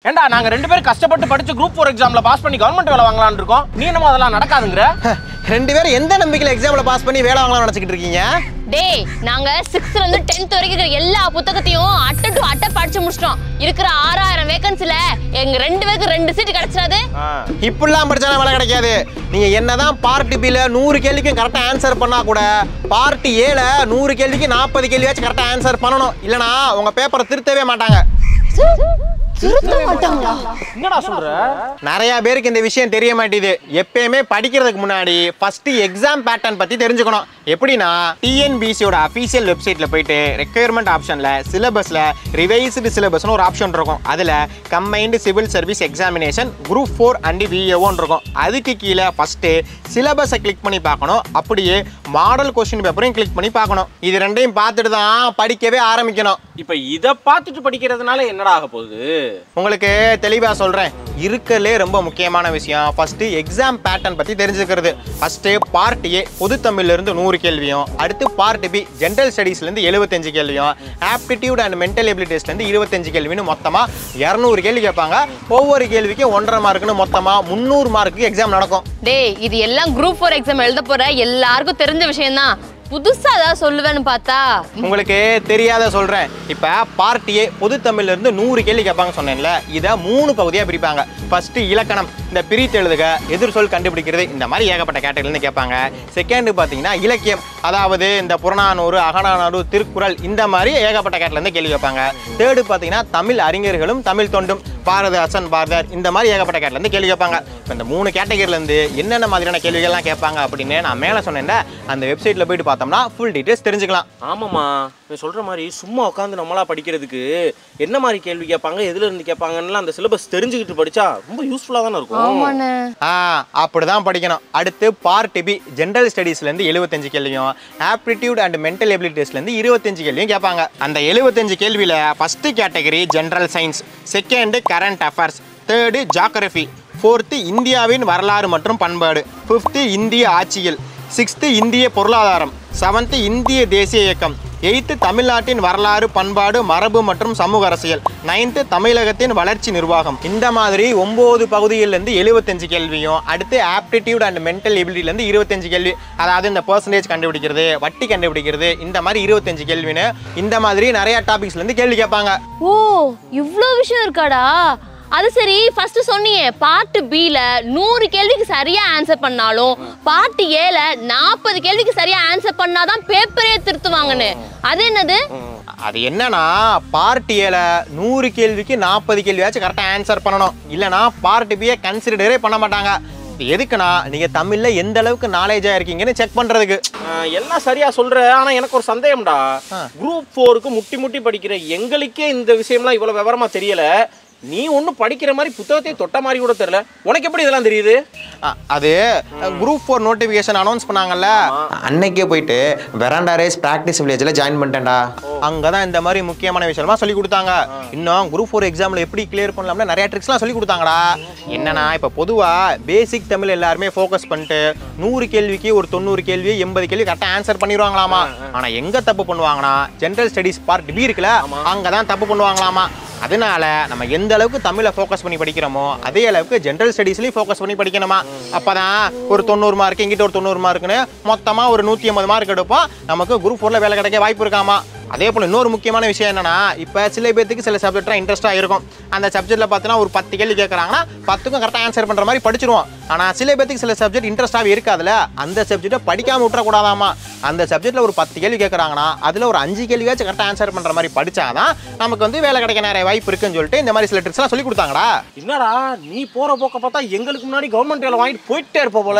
ஏண்டா நாங்க ரெண்டு பேரும் கஷ்டப்பட்டு படிச்சு குரூப் ஃபோர் எக்ஸாம்ல பாஸ் பண்ணி கவர்மெண்ட் வேலை வாங்கலாம்னு இருக்கோம் நீ என்னமோ அதெல்லாம் நடக்காதுங்கிற ரெண்டு பேரும் எந்த நம்பிக்கையில் எக்ஸாம்ல பாஸ் பண்ணி வேலை வாங்கலாம் நினச்சிக்கிட்டு இருக்கீங்க டேய் நாங்க சிக்ஸ்த்ல இருந்து டென்த் வரைக்கும் இருக்கிற எல்லா புத்தகத்தையும் அட்டை டு அட்டை படிச்சு முடிச்சிட்டோம் இருக்கிற ஆறாயிரம் வேகன்சில எங்க ரெண்டு பேருக்கு ரெண்டு சீட் கிடைச்சிடாது இப்படிலாம் படிச்சாலும் வேலை கிடைக்காது நீங்க என்னதான் பார்ட்டி பில நூறு கேள்விக்கும் கரெக்டா ஆன்சர் பண்ணா கூட பார்ட்டி ஏல நூறு கேள்விக்கு நாற்பது கேள்வியாச்சும் கரெக்டா ஆன்சர் பண்ணணும் இல்லனா உங்க பேப்பரை திருத்தவே மாட்டாங்க திருத்த மாட்டாங்களா என்னடா சொல்ற நிறைய பேருக்கு இந்த விஷயம் தெரிய மாட்டேது எப்பயுமே படிக்கிறதுக்கு முன்னாடி ஃபர்ஸ்ட் எக்ஸாம் பேட்டர்ன் பத்தி தெரிஞ்சுக்கணும் எப்படின்னா டிஎன்பிசியோட அஃபீஷியல் வெப்சைட்ல போயிட்டு ரெக்யர்மெண்ட் ஆப்ஷன்ல சிலபஸ்ல ரிவைஸ்டு சிலபஸ்னு ஒரு ஆப்ஷன் இருக்கும் அதுல combined civil service examination group four and விஏஓன்னு இருக்கும் அதுக்கு கீழே ஃபர்ஸ்ட் சிலபஸை கிளிக் பண்ணி பார்க்கணும் அப்படியே மாடல் கொஸ்டின் பேப்பரையும் கிளிக் பண்ணி பார்க்கணும் இது ரெண்டையும் பார்த்துட்டு தான் படிக்கவே ஆரம்பிக்கணும் இப்ப இத பார்த்துட்டு படிக்கிறதுனால என்னடா ஆக போகுது உங்களுக்கு தெளிவாக சொல்கிறேன் இருக்கலே ரொம்ப முக்கியமான விஷயம் ஃபஸ்ட்டு எக்ஸாம் பேட்டர்ன் பற்றி தெரிஞ்சுக்கிறது ஃபஸ்ட்டு பார்ட் ஏ பொதுத்தமிழ்லேருந்து நூறு கேள்வியும் அடுத்து பார்ட் பி ஜென்ரல் ஸ்டடீஸ்லேருந்து எழுபத்தஞ்சு கேள்வியும் ஆப்டிடியூட் அண்ட் மென்டல் எபிலிட்டிஸ்லேருந்து இருபத்தஞ்சு கேள்வின்னு மொத்தமாக இரநூறு கேள்வி கேட்பாங்க ஒவ்வொரு கேள்விக்கும் ஒன்றரை மார்க்குன்னு மொத்தமாக முந்நூறு மார்க்குக்கு எக்ஸாம் நடக்கும் டேய் இது எல்லாம் குரூப் ஃபோர் எக்ஸாம் எழுத போற எல்லாருக்கும் தெரிஞ்ச விஷயம்தான் புதுசா ஏதாவது சொல்லுவேன்னு பார்த்தா உங்களுக்கு தெரியாத சொல்கிறேன் இப்போ பார்ட் ஏ பொதுத்தமிழ்ல இருந்து நூறு கேள்வி கேட்பாங்க சொன்னேன்ல இதை மூணு பகுதியாக பிரிப்பாங்க ஃபர்ஸ்ட் இலக்கணம் இந்த பிரித்து எழுதுக எதிர் சொல் கண்டுபிடிக்கிறது இந்த மாதிரி ஏகப்பட்ட கேட்டகரிலேருந்து கேட்பாங்க செகண்ட் பார்த்தீங்கன்னா இலக்கியம் அதாவது இந்த புறநானூறு அகநானூறு திருக்குறள் இந்த மாதிரி ஏகப்பட்ட கேட்டலேருந்து கேள்வி கேட்பாங்க தேர்டு பார்த்தீங்கன்னா தமிழ் அறிஞர்களும் தமிழ் தொண்டும் பாரதிதாசன் பாரதியார் இந்த மாதிரி ஏகப்பட்ட கேட்டலேருந்து கேள்வி கேட்பாங்க இப்போ இந்த மூணு கேட்டகரியிலேருந்து என்னென்ன மாதிரியான கேள்விகள்லாம் கேட்பாங்க அப்படின்னு நான் மேலே சொன்னேன்ல அந்த வெப்சைட்டில் போயிட்டு பார்த்தோம்னா ஃபுல் டீட்டெயில்ஸ் தெரிஞ்சுக்கலாம் ஆமாம்மா நீ சொல்ற மாதிரி சும்மா உட்காந்து நம்மளா படிக்கிறதுக்கு என்ன மாதிரி கேள்வி கேட்பாங்க எதுல இருந்து கேட்பாங்கன்னு அந்த சிலபஸ் தெரிஞ்சுக்கிட்டு படிச்சா ரொம்ப யூஸ்ஃபுல்லா தானே இருக்கும் ஆமாண்ணே ஆ அப்படிதான் படிக்கணும் அடுத்து பார்ட் பி ஜென்ரல் ஸ்டடீஸ்லேருந்து எழுபத்தஞ்சு கேள்வியும் ஆப்டிடியூட் அண்ட் மென்டல் எபிலிட்டிஸ்லேருந்து இருபத்தஞ்சு கேள்வியும் கேட்பாங்க அந்த எழுபத்தஞ்சு கேள்வியில் first category general science second current affairs third geography fourth இந்தியாவின் வரலாறு மற்றும் பண்பாடு ஃபிஃப்த்து இந்திய ஆட்சியில் சிக்ஸ்த்து இந்திய பொருளாதாரம் செவன்த்து இந்திய தேசிய இயக்கம் எயித்து தமிழ்நாட்டின் வரலாறு பண்பாடு மரபு மற்றும் சமூக அரசியல் நைன்த்து தமிழகத்தின் வளர்ச்சி நிர்வாகம் இந்த மாதிரி ஒம்பது பகுதியிலேருந்து எழுபத்தஞ்சு கேள்வியும் அடுத்து ஆப்டிடியூட் அண்ட் மென்டல் எபிலிட்டிலேருந்து இருபத்தஞ்சு கேள்வி அதாவது இந்த பர்சன்டேஜ் கண்டுபிடிக்கிறது வட்டி கண்டுபிடிக்கிறது இந்த மாதிரி இருபத்தஞ்சு கேள்வின்னு இந்த மாதிரி நிறைய டாபிக்ஸ்லேருந்து கேள்வி கேட்பாங்க ஓ இவ்ளோ விஷயம் இருக்காடா அது சரி ஃபர்ஸ்ட் சொன்னியே பார்ட் பில நூறு கேள்விக்கு சரியா ஆன்சர் பண்ணாலும் பார்ட் ஏல நாற்பது கேள்விக்கு சரியா ஆன்சர் பண்ணாதான் பேப்பரே திருத்துவாங்கன்னு அது என்னது அது என்னன்னா பார்ட் ஏல நூறு கேள்விக்கு நாற்பது கேள்வியாச்சும் கரெக்டாக ஆன்சர் பண்ணணும் இல்லைனா பார்ட் பியை கன்சிடரே பண்ண மாட்டாங்க இது எதுக்குன்னா நீங்கள் தமிழில் எந்த அளவுக்கு நாலேஜாக இருக்கீங்கன்னு செக் பண்ணுறதுக்கு ஆஹ் எல்லாம் சரியா சொல்ற ஆனா எனக்கு ஒரு சந்தேகம்டா குரூப் ஃபோருக்கு முட்டி முட்டி படிக்கிற எங்களுக்கே இந்த விஷயம்லாம் இவ்வளவு விவரமா தெரியல நீ ஒன்றும் படிக்கிற மாதிரி புத்தகத்தை தொட்ட மாதிரி கூட தெரியல உனக்கு எப்படி இதெல்லாம் தெரியுது அ, அது குரூப் ஃபோர் நோட்டிஃபிகேஷன் அனௌன்ஸ் பண்ணாங்கல்ல அன்னைக்கே போயிட்டு வெராண்டா ரேஸ் ப்ராக்டிஸ் வில்லேஜில் ஜாயின் பண்ணிட்டேன்டா அங்கே தான் இந்த மாதிரி முக்கியமான விஷயமா சொல்லி கொடுத்தாங்க இன்னும் குரூப் ஃபோர் எக்ஸாமில் எப்படி கிளியர் பண்ணலாம்னு நிறைய ட்ரிக்ஸ்லாம் சொல்லி கொடுத்தாங்கடா என்னன்னா இப்போ பொதுவாக பேசிக் தமிழ் எல்லாருமே ஃபோக்கஸ் பண்ணிட்டு நூறு கேள்விக்கு ஒரு தொண்ணூறு கேள்வி எண்பது கேள்வி கரெக்டாக ஆன்சர் பண்ணிடுவாங்களாமா ஆனால் எங்கே தப்பு பண்ணுவாங்கன்னா ஜென்ரல் ஸ்டடீஸ் பார்ட் பி இருக்குல்ல அங்கே தான் தப்பு பண்ணுவாங்களாமா அதனால நம்ம எந்த அளவுக்கு தமிழை ஃபோக்கஸ் பண்ணி படிக்கிறோமோ அதே அளவுக்கு ஜென்ரல் ஸ்டடீஸ்லையும் ஃபோக்கஸ் பண்ணி படிக்கணுமா அப்பதான் ஒரு தொண்ணூறு மார்க் இங்கிட்ட ஒரு தொண்ணூறு மார்க்குன்னு மொத்தமாக ஒரு நூற்றி ஐம்பது மார்க் எடுப்போம் நமக்கு குரூப் ஃபோரில் வேலை கிடைக்க வாய்ப்பு இருக்காமா அதே போல் இன்னொரு முக்கியமான விஷயம் என்னன்னா இப்போ சில பேர்த்துக்கு சில சப்ஜெக்ட்லாம் இன்ட்ரெஸ்ட்டாக இருக்கும் அந்த சப்ஜெக்ட்டில் பார்த்தீங்கன்னா ஒரு பத்து கேள்வி கேட்குறாங்கன்னா பத்துக்கும் கரெக்டாக ஆன்சர் பண்ணுற மாதிரி படிச்சிருவோம் ஆனால் சில பேர்த்துக்கு சில சப்ஜெக்ட் இன்ட்ரெஸ்ட்டாகவே இருக்காதுல்ல அந்த சப்ஜெக்ட்டை படிக்காமல் விட்டுறக்கூடாதாமா அந்த சப்ஜெக்ட்டில் ஒரு பத்து கேள்வி கேட்குறாங்கன்னா அதில் ஒரு அஞ்சு கேள்வியாச்சும் கரெக்டாக ஆன்சர் பண்ணுற மாதிரி படிச்சாதான் நமக்கு வந்து வேலை கிடைக்க நிறைய வாய்ப்பு இருக்குன்னு சொல்லிட்டு இந்த மாதிரி சில ட்ரிக்ஸ்லாம் சொல்லி கொடுத்தாங்கடா என்னடா நீ போற போக்க பார்த்தா எங்களுக்கு முன்னாடி கவர்மெண்ட் வேலை வாங்கிட்டு போயிட்டே இருப்ப போல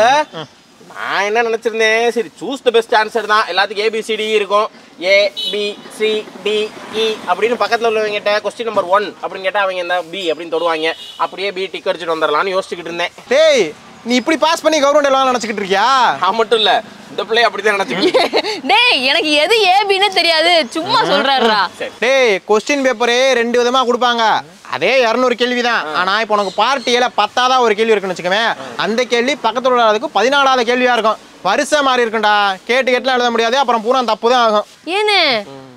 நான் என்ன நினைச்சிருந்தேன் சரி சூஸ் த பெஸ்ட் ஆன்சர் தான் எல்லாத்துக்கும் ஏபிசிடி இருக்கும் A B C D E அப்படின்னு பக்கத்தில் உள்ளவங்ககிட்ட கொஸ்டின் நம்பர் ஒன் அப்படின்னு கேட்டால் அவங்க இந்த பி அப்படின்னு தொடுவாங்க அப்படியே பி டிக் அடிச்சுட்டு வந்துடலாம்னு யோசிச்சுக்கிட்டு இருந்தேன் டேய் நீ இப்படி பாஸ் பண்ணி கவர்மெண்ட் எல்லாம் நினச்சிக்கிட்டு இருக்கியா நான் மட்டும் இல்லை இந்த பிள்ளை அப்படிதான் நினச்சிக்கிட்டு டேய் எனக்கு எது ஏபின்னு தெரியாது சும்மா சொல்றாருடா டேய் கொஸ்டின் பேப்பரே ரெண்டு விதமா கொடுப்பாங்க அதே இரநூறு கேள்வி தான் ஆனா இப்போ உனக்கு பார்ட்டியில பத்தாதான் ஒரு கேள்வி இருக்குன்னு வச்சுக்கோமே அந்த கேள்வி பக்கத்துல உள்ளதுக்கு பதினாலாவது கேள்வியா இருக்கும் வரிசை மாறி இருக்கும்டா கேட்டு கேட்டுலாம் எழுத முடியாது அப்புறம் பூரா தப்பு தான் ஆகும் ஏன்னு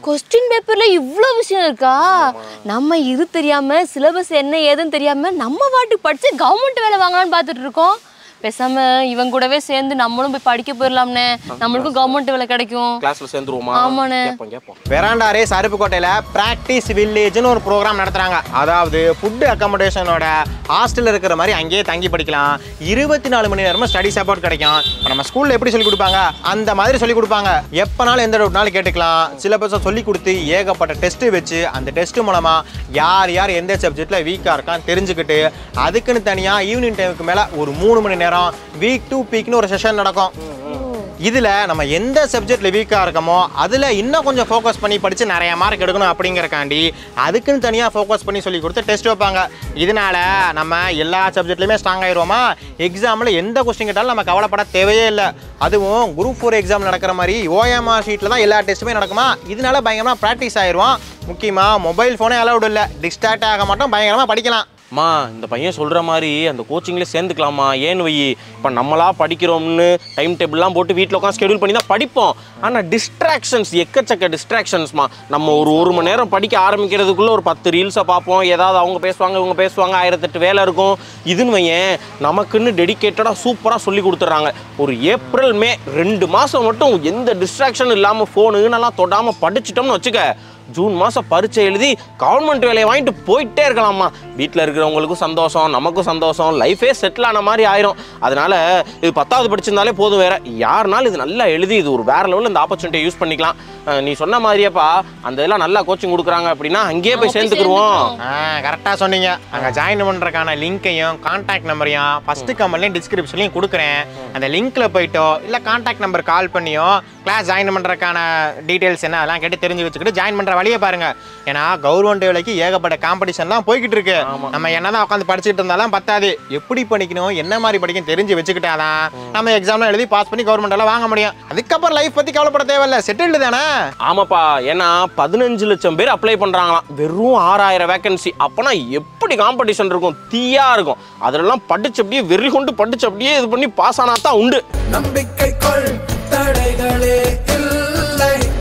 கொஸ்டின் பேப்பர்ல இவ்ளோ விஷயம் இருக்கா நம்ம இது தெரியாம சிலபஸ் என்ன ஏதுன்னு தெரியாம நம்ம பாட்டுக்கு படிச்சு கவர்மெண்ட் வேலை வாங்கலாம்னு பார்த்துட்டு இருக்கோம் பேசாம இவன் கூடவே சேர்ந்து நம்மளும் போய் படிக்க போயிடலாம்னே நம்மளுக்கும் கவர்மெண்ட் வேலை கிடைக்கும் கிளாஸ்ல சேர்ந்துருவோமா ஆமாண்ணே. கேட்போம் கேட்போம் வெராண்டா ரேஸ் அருப்புக்கோட்டையில் ப்ராக்டிஸ் வில்லேஜ்னு ஒரு ப்ரோக்ராம் நடத்துகிறாங்க அதாவது ஃபுட்டு அக்காமடேஷனோட ஹாஸ்டலில் இருக்கிற மாதிரி அங்கேயே தங்கி படிக்கலாம் இருபத்தி நாலு மணி நேரமும் ஸ்டடி சப்போர்ட் கிடைக்கும் இப்போ நம்ம ஸ்கூலில் எப்படி சொல்லி கொடுப்பாங்க அந்த மாதிரி சொல்லி கொடுப்பாங்க எப்போனாலும் எந்த டவுட்னாலும் கேட்டுக்கலாம் சிலபஸை சொல்லி கொடுத்து ஏகப்பட்ட டெஸ்ட்டு வச்சு அந்த டெஸ்ட் மூலமாக யார் யார் எந்த சப்ஜெக்டில் வீக்காக இருக்கான்னு தெரிஞ்சுக்கிட்டு அதுக்குன்னு தனியாக ஈவினிங் டைமுக்கு மேலே ஒரு மூணு மணி நேரம் வீக் டூ பீக்னு ஒரு செஷன் நடக்கும் இதில் நம்ம எந்த சப்ஜெக்டில் வீக்காக இருக்கமோ அதில் இன்னும் கொஞ்சம் ஃபோக்கஸ் பண்ணி படித்து நிறைய மார்க் எடுக்கணும் அப்படிங்கறக்காண்டி அதுக்குன்னு தனியாக ஃபோக்கஸ் பண்ணி சொல்லி கொடுத்து டெஸ்ட் வைப்பாங்க இதனால நம்ம எல்லா சப்ஜெக்ட்லையுமே ஸ்ட்ராங் ஆயிடுவோமா எக்ஸாமில் எந்த கொஸ்டின் கேட்டாலும் நம்ம கவலைப்பட தேவையே இல்லை அதுவும் குரூப் ஃபோர் எக்ஸாம் நடக்கிற மாதிரி ஓஎம்ஆர் ஷீட்டில் தான் எல்லா டெஸ்ட்டுமே நடக்குமா இதனால பயங்கரமாக ப்ராக்டிஸ் ஆயிடுவோம் முக்கியமாக மொபைல் ஃபோனே அலௌட் இல்லை டிஸ்ட்ராக்ட் ஆக மாட்டோம் பயங்கரமாக படிக்கலாம் அம்மா இந்த பையன் சொல்கிற மாதிரி அந்த கோச்சிங்ல சேர்ந்துக்கலாமா ஏன்னு வை இப்போ நம்மளா படிக்கிறோம்னு டைம் டேபிள்லாம் போட்டு வீட்டில் உட்காந்து ஸ்கெடியூல் பண்ணி தான் படிப்போம் ஆனால் டிஸ்ட்ராக்ஷன்ஸ் எக்கச்சக்க டிஸ்ட்ராக்ஷன்ஸ்மா நம்ம ஒரு ஒரு மணி நேரம் படிக்க ஆரம்பிக்கிறதுக்குள்ள ஒரு பத்து ரீல்ஸை பார்ப்போம் ஏதாவது அவங்க பேசுவாங்க இவங்க பேசுவாங்க ஆயிரத்தெட்டு வேலை இருக்கும் இதுன்னு வையேன் நமக்குன்னு டெடிக்கேட்டடாக சூப்பராக சொல்லி கொடுத்துட்றாங்க ஒரு ஏப்ரல் மே ரெண்டு மாதம் மட்டும் எந்த டிஸ்ட்ராக்ஷன் இல்லாமல் ஃபோனுன்னெல்லாம் தொடாமல் படிச்சிட்டோம்னு வச்சுக்க ஜூன் மாதம் பரீட்சை எழுதி கவர்மெண்ட் வேலையை வாங்கிட்டு போயிட்டே இருக்கலாமா வீட்டில் இருக்கிறவங்களுக்கும் சந்தோஷம் நமக்கும் சந்தோஷம் லைஃபே செட்டில் ஆன மாதிரி ஆயிரும் அதனால இது பத்தாவது படிச்சிருந்தாலே போதும் வேற யாருனாலும் இது நல்லா எழுதி இது ஒரு வேற லெவலில் இந்த ஆப்பர்ச்சுனிட்டியை யூஸ் பண்ணிக்கலாம் அஹ் நீ சொன்ன மாதிரியேப்பா அந்த இதெல்லாம் நல்லா கோச்சிங் கொடுக்குறாங்க அப்படின்னா அங்கேயே போய் நம்ம போய் சேர்ந்துக்கிருவோம் ஆ கரெக்டாக சொன்னீங்க அங்கே ஜாயின் பண்ணுறதுக்கான லிங்க்கையும் கான்டாக்ட் நம்பரையும் ஃபஸ்ட்டு கமெண்ட்லையும் டிஸ்கிரிப்ஷன்லையும் கொடுக்குறேன் அந்த லிங்க்கில் போயிட்டோ இல்லை கான்டாக்ட் நம்பர் கால் பண்ணியோ கிளாஸ் ஜாயின் பண்ணுறதுக்கான டீட்டெயில்ஸ் என்ன அதெல்லாம் கேட்டு தெரிஞ்சு வச்சுக்கிட்டு ஜாயின் பண்ணுற வழியை பாருங்க ஏன்னா கவர்மெண்ட் வேலைக்கு ஏகப்பட்ட காம்படிஷன்லாம் போய்கிட்டு இருக்கு நம்ம என்னதான் உட்காந்து படிச்சுட்டு இருந்தாலும் பத்தாது எப்படி படிக்கணும் என்ன மாதிரி படிக்கணும் தெரிஞ்சு வச்சுக்கிட்டாதான் நம்ம எக்ஸாம்லாம் எழுதி பாஸ் பண்ணி கவர்மெண்ட் எல்லாம் வாங்க முடியும் அதுக்கப்புறம் லைஃப் பற்றி கவலைப்பட தேவையில்ல செட்டில்டு தானே ஆமாப்பா ஏன்னா பதினஞ்சு லட்சம் பேர் அப்ளை பண்றாங்களாம் வெறும் ஆறாயிரம் வேகன்சி அப்பனா எப்படி காம்படிஷன் இருக்கும் தீயா இருக்கும் அதெல்லாம் படிச்சு அப்படியே வெறி கொண்டு படிச்சு அப்படியே இது பண்ணி பாஸ் ஆனா தான் உண்டு நம்பிக்கை கொள் தடைகளே